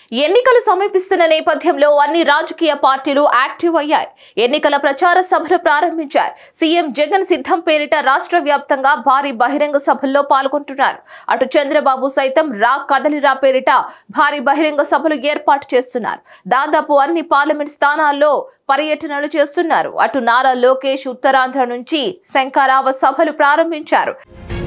ఎన్నికలు సమీపిస్తున్న నేపథ్యంలో అన్ని రాజకీయ పార్టీలు యాక్టివ్ అయ్యాయి ఎన్నికల ప్రచార సభలు ప్రారంభించారు సీఎం జగన్ సిద్ధం పేరిట రాష్ట్ర వ్యాప్తంగా భారీ బహిరంగ సభల్లో పాల్గొంటున్నారు అటు చంద్రబాబు సైతం రా కదలిరా పేరిట భారీ బహిరంగ సభలు ఏర్పాటు చేస్తున్నారు దాదాపు అన్ని పార్లమెంట్ స్థానాల్లో పర్యటనలు చేస్తున్నారు అటు నారా లోకేష్ ఉత్తరాంధ్ర నుంచి శంకరావ సభలు ప్రారంభించారు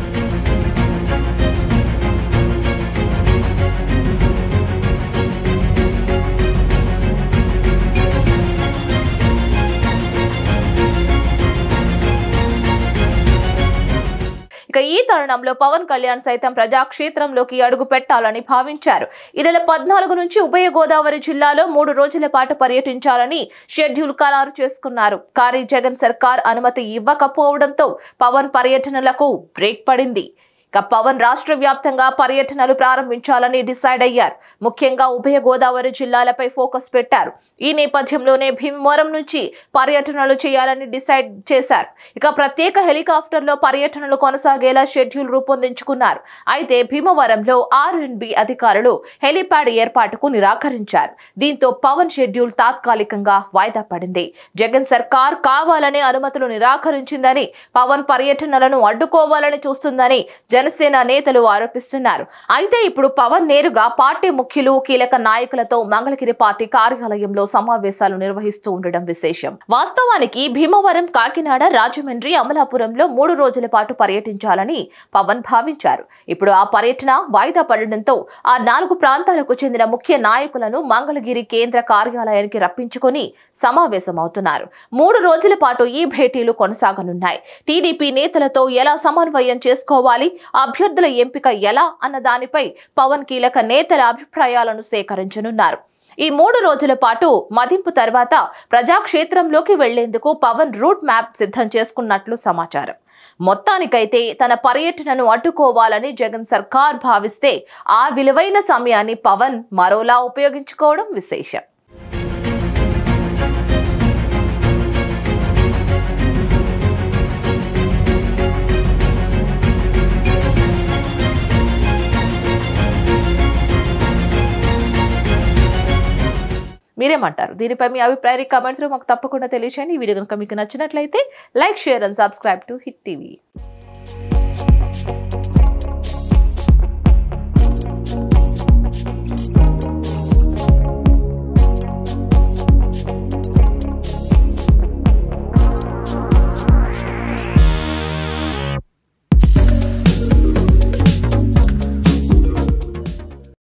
ఇక ఈ తరుణంలో పవన్ కళ్యాణ్ సైతం ప్రజాక్షేత్రంలోకి అడుగు పెట్టాలని భావించారు ఈ నెల పద్నాలుగు నుంచి ఉభయ గోదావరి జిల్లాలో మూడు రోజుల పాటు పర్యటించాలని షెడ్యూల్ ఖరారు చేసుకున్నారు కానీ జగన్ సర్కార్ అనుమతి ఇవ్వకపోవడంతో పవన్ పర్యటనలకు బ్రేక్ పడింది ఇక పవన్ రాష్ట్ర వ్యాప్తంగా పర్యటనలు ప్రారంభించాలని డిసైడ్ అయ్యారు ముఖ్యంగా ఉభయ గోదావరి జిల్లాలపై ఫోకస్ పెట్టారు ఈ నేపథ్యంలోనే భీమవరం నుంచి పర్యటనలు చేయాలని డిసైడ్ చేశారు ఇక ప్రత్యేక హెలికాప్టర్లో పర్యటనలు కొనసాగేలా షెడ్యూల్ రూపొందించుకున్నారు అయితే భీమవరంలో ఆర్ అండ్ బి అధికారులు హెలిప్యాడ్ ఏర్పాటుకు నిరాకరించారు దీంతో పవన్ షెడ్యూల్ తాత్కాలికంగా వాయిదా పడింది జగన్ సర్కార్ కావాలనే అనుమతులు నిరాకరించిందని పవన్ పర్యటనలను అడ్డుకోవాలని చూస్తుందని జనసేన నేతలు ఆరోపిస్తున్నారు అయితే ఇప్పుడు పవన్ నేరుగా పార్టీ ముఖ్యులు కీలక నాయకులతో మంగళగిరి పార్టీ కార్యాలయంలో సమావేశాలు నిర్వహిస్తూ ఉండడం విశేషం వాస్తవానికి భీమవరం కాకినాడ రాజమండ్రి అమలాపురంలో మూడు రోజుల పాటు పర్యటించాలని పవన్ భావించారు ఇప్పుడు ఆ పర్యటన వాయిదా పడడంతో ఆ నాలుగు ప్రాంతాలకు చెందిన ముఖ్య నాయకులను మంగళగిరి కేంద్ర కార్యాలయానికి రప్పించుకొని సమావేశమవుతున్నారు మూడు రోజుల పాటు ఈ భేటీలు కొనసాగనున్నాయి టీడీపీ నేతలతో ఎలా సమన్వయం చేసుకోవాలి అభ్యర్థుల ఎంపిక ఎలా అన్న దానిపై పవన్ కీలక నేతల అభిప్రాయాలను సేకరించనున్నారు ఈ మూడు రోజుల పాటు మదింపు తర్వాత ప్రజాక్షేత్రంలోకి వెళ్లేందుకు పవన్ రూట్ మ్యాప్ సిద్ధం చేసుకున్నట్లు సమాచారం మొత్తానికైతే తన పర్యటనను అడ్డుకోవాలని జగన్ సర్కార్ భావిస్తే ఆ విలువైన సమయాన్ని పవన్ మరోలా ఉపయోగించుకోవడం విశేషం మీరేమంటారు దీనిపై మీ అభిప్రాయాన్ని కామెంట్స్ మాకు తప్పకుండా తెలియచేయండి ఈ వీడియో కనుక మీకు నచ్చినట్లయితే like share and subscribe to Hit TV